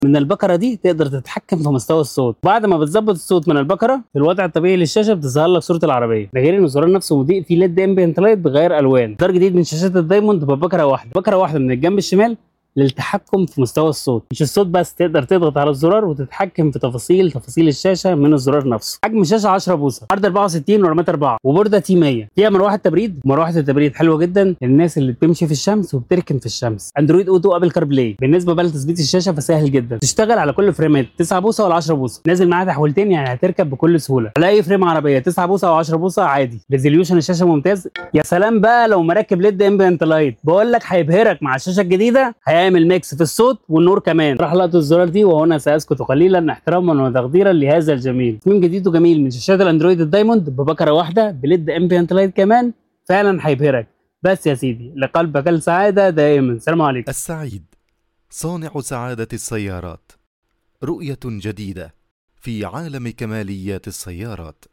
من البكره دي تقدر تتحكم في مستوى الصوت بعد ما بتظبط الصوت من البكره في الوضع الطبيعي للشاشه بتظهر لك صوره العربيه ده غير ان الزرار نفسه مضيء فيه ليد امبيانت لايت بغير الوان اصدار جديد من شاشات الدايموند ببكره واحده بكره واحده من الجنب الشمال للتحكم في مستوى الصوت مش الصوت بس تقدر تضغط على الزرار وتتحكم في تفاصيل تفاصيل الشاشه من الزرار نفسه حجم الشاشه 10 بوصه عرض 64 ورامات 4 وبورده تي 100 فيها مروحه تبريد مروحه التبريد حلوه جدا للناس اللي بتمشي في الشمس وبتركن في الشمس اندرويد اوتو ابل كار بلاي بالنسبه بقى لتثبيت الشاشه فسهل جدا تشتغل على كل فريمات 9 بوصه ولا 10 بوصه نازل معاها تحويلتين يعني هتركب بكل سهوله على اي فريم عربيه 9 بوصه او 10 بوصه عادي ريزوليوشن الشاشه ممتاز يا سلام بقى لو مركب ليد امبيانت لايت بقول لك هيبهرك مع الشاشه الجديده هيعمل ميكس في الصوت والنور كمان راح لقطه الزرار دي وهنا ساسكت قليلا احتراما وتقديرا لهذا الجميل تصميم جديد وجميل من شاشات الاندرويد الدايموند ببكره واحده بليد امبيانت لايت كمان فعلا هيبهرك بس يا سيدي لقلبك السعاده دائما سلام عليكم السعيد صانع سعادة السيارات رؤية جديدة في عالم كماليات السيارات